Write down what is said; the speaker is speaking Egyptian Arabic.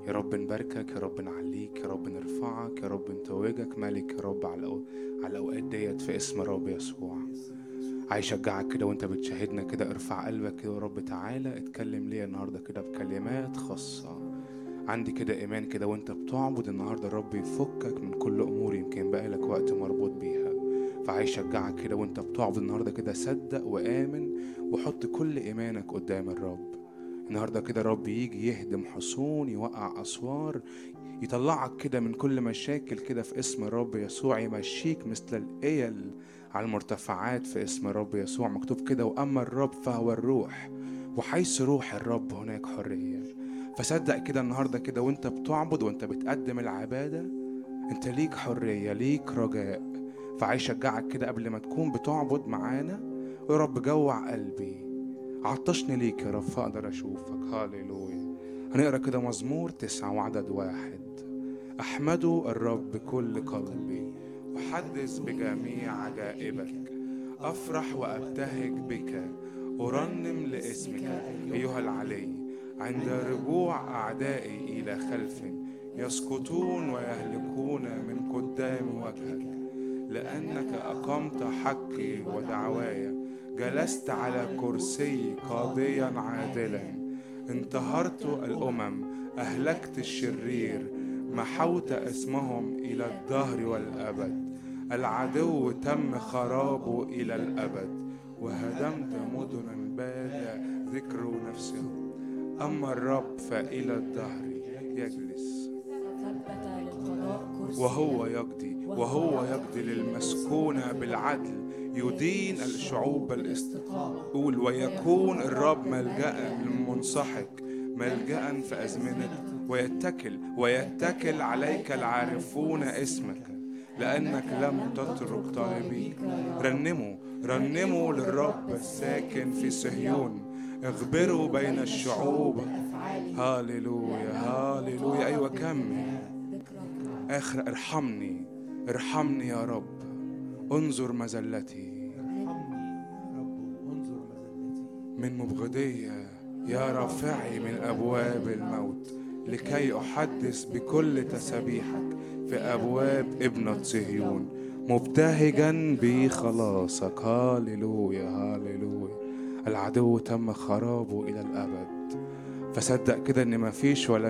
يا رب نباركك يا رب نعليك يا رب نرفعك يا رب نتوجك ملك يا رب على الأو- على الأوقات ديت في اسم رب يسوع عايز اشجعك كده وانت بتشاهدنا كده ارفع قلبك كده يا رب تعالى اتكلم ليا النهارده كده بكلمات خاصة عندي كده ايمان كده وانت بتعبد النهارده الرب يفكك من كل امور يمكن بقالك وقت مربوط بيها فعايز اشجعك كده وانت بتعبد النهارده كده صدق وامن وحط كل ايمانك قدام الرب النهارده كده الرب يجي يهدم حصون يوقع اسوار يطلعك كده من كل مشاكل كده في اسم الرب يسوع يمشيك مثل الايل على المرتفعات في اسم الرب يسوع مكتوب كده واما الرب فهو الروح وحيث روح الرب هناك حريه فصدق كده النهارده كده وانت بتعبد وانت بتقدم العباده انت ليك حريه ليك رجاء فعايز اشجعك كده قبل ما تكون بتعبد معانا يا رب جوع قلبي عطشني ليك يا رب فاقدر اشوفك هاليلويا هنقرا كده مزمور تسعة وعدد واحد احمده الرب بكل قلبي احدث بجميع عجائبك افرح وابتهج بك ارنم لاسمك ايها العلي عند رجوع اعدائي الى خلف يسقطون ويهلكون من قدام وجهك لأنك أقمت حقي ودعواي جلست على كرسي قاضيا عادلا انتهرت الأمم أهلكت الشرير محوت اسمهم إلى الدهر والأبد العدو تم خرابه إلى الأبد وهدمت مدنا بال ذكر نفسهم أما الرب فإلى الدهر يجلس ثبت للقضاء كرسي وهو يقضي وهو يقضي للمسكون بالعدل يدين الشعوب بالاستقامة قول ويكون الرب ملجأ للمنسحق ملجأ في أزمنة ويتكل ويتكل عليك العارفون اسمك لأنك لم تترك طالبيك رنموا رنموا للرب الساكن في صهيون اخبروا بين الشعوب هاليلويا هاليلويا أيوة كمل ذكرك آخر ارحمني ارحمني يا رب انظر مزلتي ارحمني يا رب وانظر مذلتي من مبغضية يا رافعي من أبواب الموت لكي أحدث بكل تسابيحك في أبواب ابنة صهيون مبتهجا بخلاصك هاليلويا هاليلويا العدو تم خرابه إلى الأبد فصدق كده إن مفيش ولا